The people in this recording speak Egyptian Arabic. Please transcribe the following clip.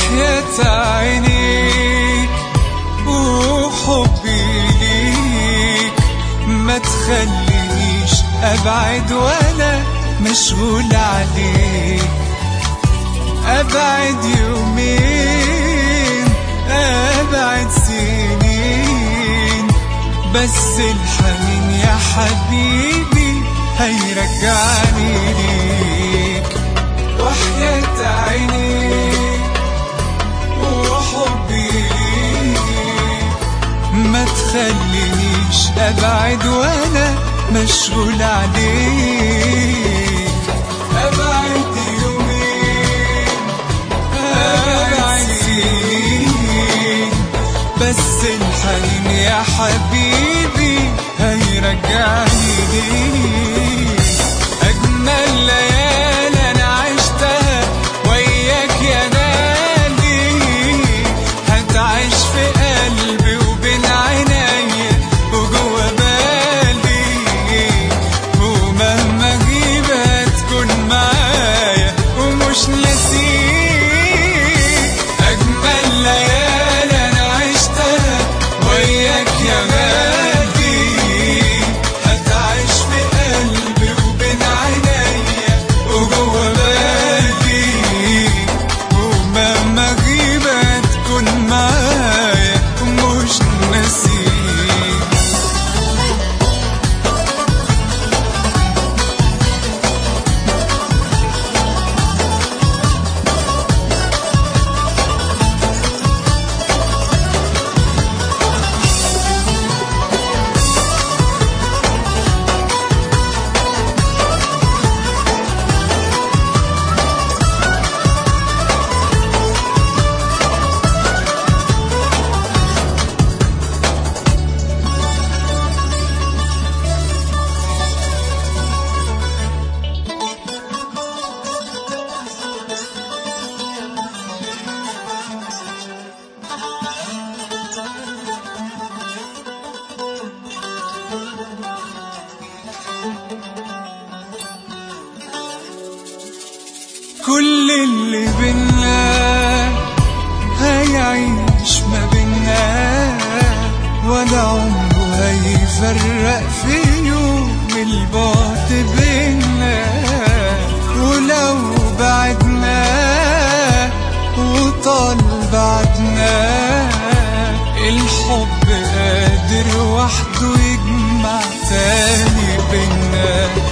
وحياة عينيك وحبي ليك ما تخلينيش أبعد ولا مشغول عليك أبعد يومين أبعد سنين بس الحنين يا حبيبي هيرجعني ليك وحياة عينيك وحبي ليك ما تخلينيش أبعد ولا مشغول عليك أبعد يومين أبعد سنين بس الحنين يا حبيبي هيرجعني ليك أجمل ليالي أنا عشتها وياك يا نادي هتعيش في قلبي وبين عينيا وجوا بالي ومهما أغيب هتكون معايا ومش ناسيك أجمل ليالي أنا عشتها وياك يا غالي هتعيش في قلبي وبين عينيا وجوا بالي ومهما أغيب هتكون معايا ومش ناسيك كل اللي بينا هيعيش ما بينا ولا عمره هيفرق في يوم البعد بينا ولو بعدنا وطال بعدنا الحب قادر وحده يجمع تاني بينا